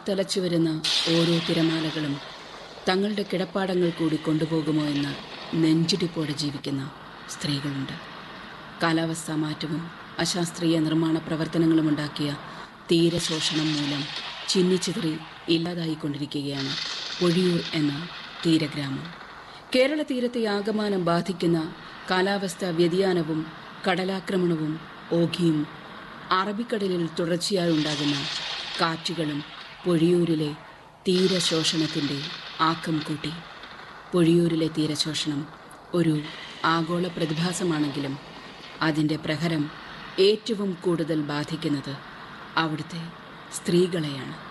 ആർത്തലച്ചു വരുന്ന ഓരോ തിരമാലകളും തങ്ങളുടെ കിടപ്പാടങ്ങൾ കൂടി കൊണ്ടുപോകുമോ എന്ന് നെഞ്ചിടിപ്പോടെ ജീവിക്കുന്ന സ്ത്രീകളുണ്ട് കാലാവസ്ഥാ മാറ്റവും അശാസ്ത്രീയ നിർമ്മാണ പ്രവർത്തനങ്ങളും ഉണ്ടാക്കിയ തീരശോഷണം മൂലം ചിന്നിച്ചിതറി ഇല്ലാതായിക്കൊണ്ടിരിക്കുകയാണ് പൊഴിയൂർ എന്ന തീരഗ്രാമം കേരള തീരത്തെ ആകമാനം ബാധിക്കുന്ന കാലാവസ്ഥാ വ്യതിയാനവും കടലാക്രമണവും ഓഖിയും അറബിക്കടലിൽ തുടർച്ചയായി ഉണ്ടാകുന്ന കാറ്റുകളും പൊഴിയൂരിലെ തീരശോഷണത്തിൻ്റെ ആക്കം കൂട്ടി പൊഴിയൂരിലെ തീരശോഷണം ഒരു ആഗോള പ്രതിഭാസമാണെങ്കിലും അതിൻ്റെ പ്രഹരം ഏറ്റവും കൂടുതൽ ബാധിക്കുന്നത് അവിടുത്തെ സ്ത്രീകളെയാണ്